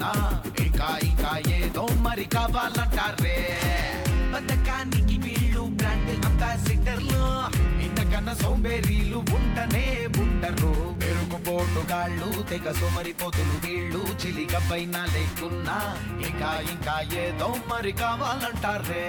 లేకున్నా ఇంకా ఇంకా ఏదో మరి కావాలంటారే బతకానికి వీళ్ళు బ్రాండ్ అంబాసిడర్లు ఇంతకన్నా సోంబేరీలు ఉంటనే ఉండరు పెరుగు పోటుగాళ్ళు తెగ సోమరిపోతులు వీళ్ళు చిలిక పైన లేకున్నా ఇంకా ఇంకా ఏదో మరి కావాలంటారే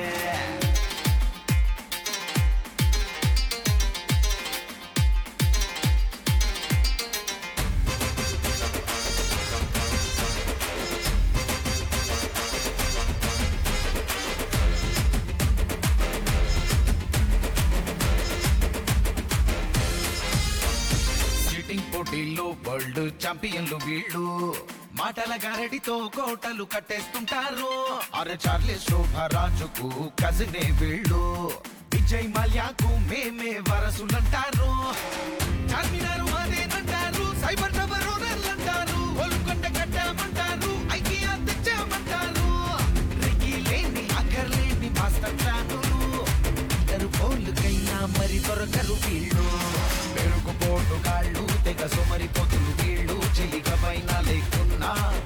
చీటింగ్ పోటీల్లో వరల్డ్ ఛాంపియన్లు వీళ్ళు మాటల గారడితో కోటలు కట్టేస్తుంటారు అరే చార్లీ శోభరాజుకు కజినే వీళ్ళు విజయ్ మల్యాకు మేమే వరసులంటారు చార్మినారు అదేనంటారు సైబర్ టవర్ ఓనర్లు అంటారు ఒలుకొండ కట్టామంటారు ఐకియా తెచ్చామంటారు రికీ లేని అక్కర్లేని మాస్టర్ ప్లానులు ఇద్దరు పోలుకైనా మరి దొరకరు వీళ్ళు పెరుగు పోటు కాళ్ళు తెగ సోమరిపోతులు వీళ్ళు చిలిక పైన లేకున్నా